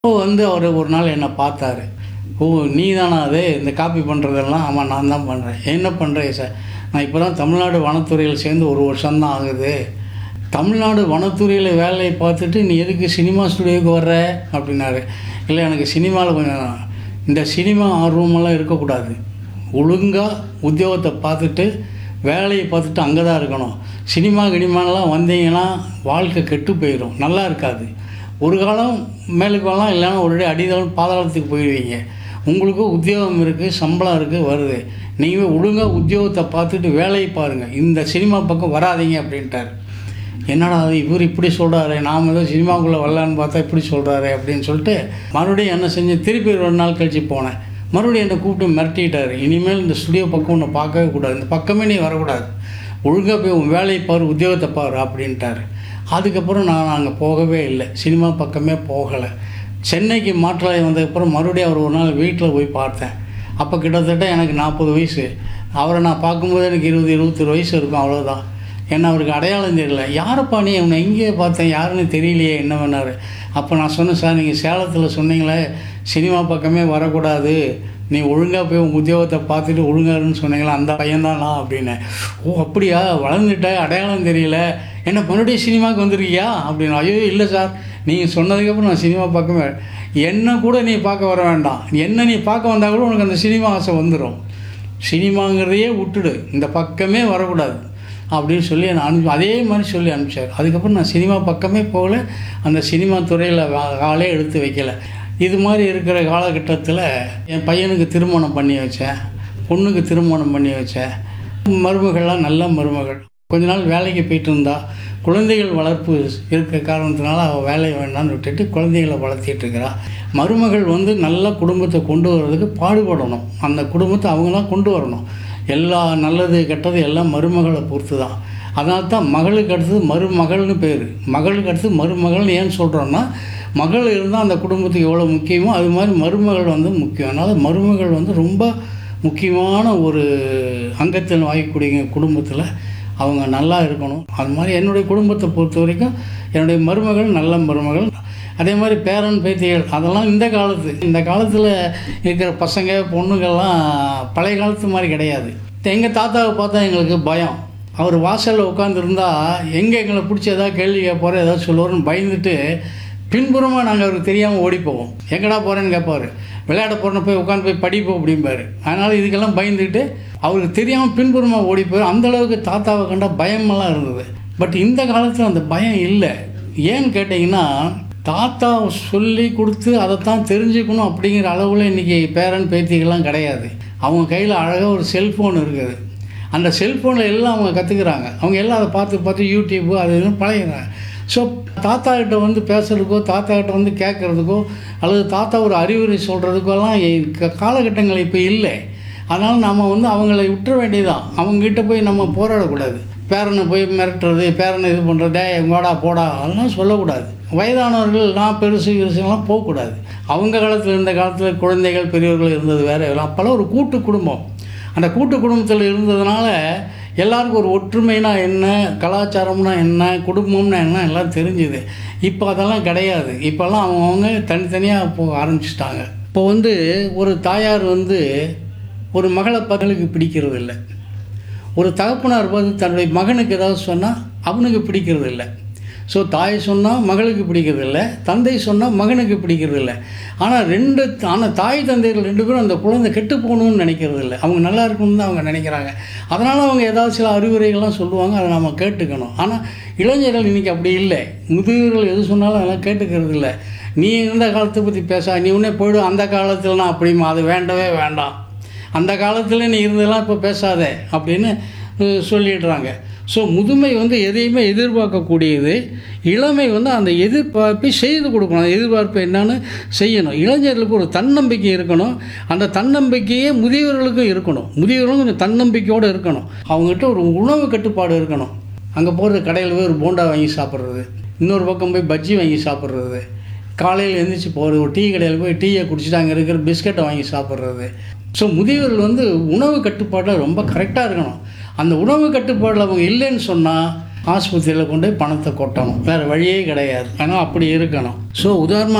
அப்போ வந்து அவர் ஒரு நாள் என்னை பார்த்தாரு ஓ நீ தானா அது இந்த காப்பி பண்ணுறதெல்லாம் ஆமாம் நான் தான் பண்ணுறேன் என்ன பண்ணுறேன் சார் நான் இப்போ தான் தமிழ்நாடு வனத்துறையில் சேர்ந்து ஒரு வருஷம்தான் ஆகுது தமிழ்நாடு வனத்துறையில் வேலையை பார்த்துட்டு நீ எதுக்கு சினிமா ஸ்டுடியோவுக்கு வர்ற அப்படின்னாரு இல்லை எனக்கு சினிமாவில் கொஞ்சம் இந்த சினிமா ஆர்வமெல்லாம் இருக்கக்கூடாது ஒழுங்காக உத்தியோகத்தை பார்த்துட்டு வேலையை பார்த்துட்டு அங்கே தான் இருக்கணும் சினிமா கினிமாலாம் வந்தீங்கன்னா வாழ்க்கை கெட்டு போயிடும் நல்லா இருக்காது ஒரு காலம் மேலுக்கு வரலாம் இல்லைன்னா ஒரு அடிதளம் பாதாளத்துக்கு போயிடுவீங்க உங்களுக்கு உத்தியோகம் இருக்குது சம்பளம் இருக்குது வருது நீங்கள் ஒழுங்காக உத்தியோகத்தை பார்த்துட்டு வேலையை பாருங்கள் இந்த சினிமா பக்கம் வராதீங்க அப்படின்ட்டார் என்னடா அது இவர் இப்படி சொல்கிறாரு நாம் ஏதோ சினிமாவுக்குள்ளே வரலான்னு பார்த்தா இப்படி சொல்கிறாரு அப்படின்னு சொல்லிட்டு மறுபடியும் என்ன செஞ்சேன் திருப்பி ஒரு நாள் கழித்து போனேன் மறுபடியும் என்னை கூப்பிட்டு மிரட்டிட்டார் இனிமேல் இந்த ஸ்டுடியோ பக்கம் உன்னை பார்க்கவே கூடாது இந்த பக்கமே நீ வரக்கூடாது ஒழுங்காக போய் உன் வேலையை பாரு உத்தியோகத்தை பாரு அப்படின்ட்டாரு அதுக்கப்புறம் நான் அங்கே போகவே இல்லை சினிமா பக்கமே போகலை சென்னைக்கு மாற்றாய் வந்ததுக்கப்புறம் மறுபடியும் அவர் ஒரு நாள் வீட்டில் போய் பார்த்தேன் அப்போ கிட்டத்தட்ட எனக்கு நாற்பது வயசு அவரை நான் பார்க்கும்போது எனக்கு இருபது இருபத்தொரு வயசு இருக்கும் அவ்வளோதான் என்ன அவருக்கு அடையாளம் தெரியல யாரப்பா நீ அவனை எங்கேயே பார்த்தேன் யாருன்னு தெரியலையே என்ன பண்ணார் அப்போ நான் சொன்னேன் சார் நீங்கள் சேலத்தில் சொன்னீங்களே சினிமா பக்கமே வரக்கூடாது நீ ஒழுங்காக போய் உங்கள் உத்தியோகத்தை பார்த்துட்டு ஒழுங்காருன்னு சொன்னீங்களா அந்த பையன்தான் நான் அப்படின்னேன் ஓ அப்படியா வளர்ந்துட்ட அடையாளம் தெரியல என்ன மறுபடியும் சினிமாவுக்கு வந்திருக்கியா அப்படின்னு ஐயோ இல்லை சார் நீங்கள் சொன்னதுக்கப்புறம் நான் சினிமா பார்க்கவே என்ன கூட நீ பார்க்க வர வேண்டாம் என்ன நீ பார்க்க வந்தால் கூட உனக்கு அந்த சினிமா ஆசை வந்துடும் சினிமாங்கிறதையே விட்டுடு இந்த பக்கமே வரக்கூடாது அப்படின்னு சொல்லி நான் அனுப்பி அதே மாதிரி சொல்லி அனுப்பிச்சார் அதுக்கப்புறம் நான் சினிமா பக்கமே போகல அந்த சினிமா துறையில் காலே எடுத்து வைக்கல இது மாதிரி இருக்கிற காலகட்டத்தில் என் பையனுக்கு திருமணம் பண்ணி வச்சேன் பொண்ணுக்கு திருமணம் பண்ணி வச்சேன் மருமகள்லாம் நல்ல மருமகள் கொஞ்ச நாள் வேலைக்கு போயிட்டு இருந்தா குழந்தைகள் வளர்ப்பு இருக்க காரணத்தினால அவள் வேலையை வேண்டாம்னு விட்டுட்டு குழந்தைகளை வளர்த்திட்டு இருக்கிறா மருமகள் வந்து நல்ல குடும்பத்தை கொண்டு வர்றதுக்கு பாடுபடணும் அந்த குடும்பத்தை அவங்க தான் கொண்டு வரணும் எல்லா நல்லது கெட்டது எல்லாம் மருமகளை பொறுத்து தான் அதனால தான் மகளுக்கு அடுத்தது மருமகள்னு பேர் மகளுக்கு அடுத்து மருமகள்னு ஏன் சொல்கிறோன்னா மகள் இருந்தால் அந்த குடும்பத்துக்கு எவ்வளோ முக்கியமோ அது மாதிரி மருமகள் வந்து முக்கியம் அதனால் மருமகள் வந்து ரொம்ப முக்கியமான ஒரு அங்கத்தில் வாங்கக்கூடிய குடும்பத்தில் அவங்க நல்லா இருக்கணும் அது மாதிரி என்னுடைய குடும்பத்தை பொறுத்த வரைக்கும் என்னுடைய மருமகள் நல்ல மருமகள் அதே மாதிரி பேரன் பேத்திகள் அதெல்லாம் இந்த காலத்து இந்த காலத்தில் இருக்கிற பசங்க பொண்ணுங்கள்லாம் பழைய காலத்து மாதிரி கிடையாது எங்கள் தாத்தாவை பார்த்தா எங்களுக்கு பயம் அவர் வாசலில் உட்காந்துருந்தா எங்கே எங்களை பிடிச்சி ஏதாவது கேள்வி கேட்பாரு ஏதாவது சொல்லுவாருன்னு பயந்துட்டு பின்புறமாக நாங்கள் அவருக்கு தெரியாமல் ஓடி போவோம் எங்கடா போகிறேன்னு கேட்பாரு விளையாட போகிறேன்னு போய் உட்காந்து போய் படிப்போம் அப்படிம்பாரு அதனால் இதுக்கெல்லாம் பயந்துட்டு அவருக்கு தெரியாமல் பின்புறமாக ஓடி போய் அந்தளவுக்கு தாத்தாவை கண்டா பயமெல்லாம் இருந்தது பட் இந்த காலத்தில் அந்த பயம் இல்லை ஏன்னு கேட்டிங்கன்னா தாத்தா சொல்லி கொடுத்து அதைத்தான் தெரிஞ்சுக்கணும் அப்படிங்கிற அளவில் இன்றைக்கி பேரன் பேத்திகள்லாம் கிடையாது அவங்க கையில் அழகாக ஒரு செல்ஃபோன் இருக்குது அந்த செல்ஃபோனில் எல்லாம் அவங்க கற்றுக்குறாங்க அவங்க எல்லாம் அதை பார்த்து பார்த்து யூடியூப்பு அது இதுன்னு பழகிறாங்க ஸோ தாத்தா கிட்ட வந்து பேசுகிறதுக்கோ தாத்தா கிட்ட வந்து கேட்குறதுக்கோ அல்லது தாத்தா ஒரு அறிவுரை சொல்கிறதுக்கோலாம் காலகட்டங்கள் இப்போ இல்லை அதனால் நம்ம வந்து அவங்கள விட்டுற வேண்டியதான் அவங்ககிட்ட போய் நம்ம போராடக்கூடாது பேரனை போய் மிரட்டுறது பேரனை இது பண்ணுறது எங்கோடா போடா அதெல்லாம் சொல்லக்கூடாது வயதானவர்கள் நான் பெருசு பெருசுலாம் போகக்கூடாது அவங்க காலத்தில் இருந்த காலத்தில் குழந்தைகள் பெரியவர்கள் இருந்தது வேறு அப்போல்லாம் ஒரு கூட்டு குடும்பம் அந்த கூட்டு குடும்பத்தில் இருந்ததுனால எல்லாருக்கும் ஒரு ஒற்றுமைனா என்ன கலாச்சாரம்னா என்ன குடும்பம்னா என்ன எல்லாம் தெரிஞ்சுது இப்போ அதெல்லாம் கிடையாது இப்போல்லாம் அவங்கவுங்க தனித்தனியாக போக ஆரம்பிச்சிட்டாங்க இப்போ வந்து ஒரு தாயார் வந்து ஒரு மகளை பகலுக்கு பிடிக்கிறது இல்லை ஒரு தகப்பனார் பார்த்து தன்னுடைய மகனுக்கு ஏதாவது சொன்னால் அவனுக்கு பிடிக்கிறது இல்லை ஸோ தாய் சொன்னால் மகளுக்கு பிடிக்கிறது இல்லை தந்தை சொன்னால் மகனுக்கு பிடிக்கிறது இல்லை ஆனால் ரெண்டு ஆனால் தாய் தந்தைகள் ரெண்டு பேரும் அந்த குழந்தை கெட்டு போகணும்னு நினைக்கிறது இல்லை அவங்க நல்லா இருக்கணும்னு தான் அவங்க நினைக்கிறாங்க அதனால் அவங்க ஏதாவது சில அறிவுரைகள்லாம் சொல்லுவாங்க அதை நம்ம கேட்டுக்கணும் ஆனால் இளைஞர்கள் இன்றைக்கி அப்படி இல்லை முதியவர்கள் எது சொன்னாலும் அதெல்லாம் கேட்டுக்கிறது இல்லை நீ இருந்த காலத்தை பற்றி பேச நீ உடனே போய்டும் அந்த காலத்தில்னா அப்படிமா அது வேண்டவே வேண்டாம் அந்த காலத்தில் நீ இருந்தெல்லாம் இப்போ பேசாத அப்படின்னு சொல்லிடுறாங்க ஸோ முதுமை வந்து எதையுமே எதிர்பார்க்கக்கூடியது இளமை வந்து அந்த எதிர்பார்ப்பை செய்து கொடுக்கணும் அந்த எதிர்பார்ப்பு என்னன்னு செய்யணும் இளைஞர்களுக்கு ஒரு தன்னம்பிக்கை இருக்கணும் அந்த தன்னம்பிக்கையே முதியவர்களுக்கும் இருக்கணும் முதியவர்களும் கொஞ்சம் தன்னம்பிக்கையோடு இருக்கணும் அவங்ககிட்ட ஒரு உணவு கட்டுப்பாடு இருக்கணும் அங்கே போகிறது கடையில் போய் ஒரு போண்டா வாங்கி சாப்பிட்றது இன்னொரு பக்கம் போய் பஜ்ஜி வாங்கி சாப்பிட்றது காலையில் எழுந்திரிச்சு போகிறது ஒரு டீ கடையில் போய் டீயை குடிச்சிட்டு அங்கே இருக்கிற பிஸ்கட்டை வாங்கி சாப்பிட்றது ஸோ முதியவர்கள் வந்து உணவு கட்டுப்பாட்டில் ரொம்ப கரெக்டாக இருக்கணும் அந்த உணவு கட்டுப்பாடில் அவங்க இல்லைன்னு சொன்னால் ஆஸ்பத்திரியில் கொண்டு போய் பணத்தை கொட்டணும் வேறு வழியே கிடையாது ஆனால் அப்படி இருக்கணும் ஸோ உதாரணமாக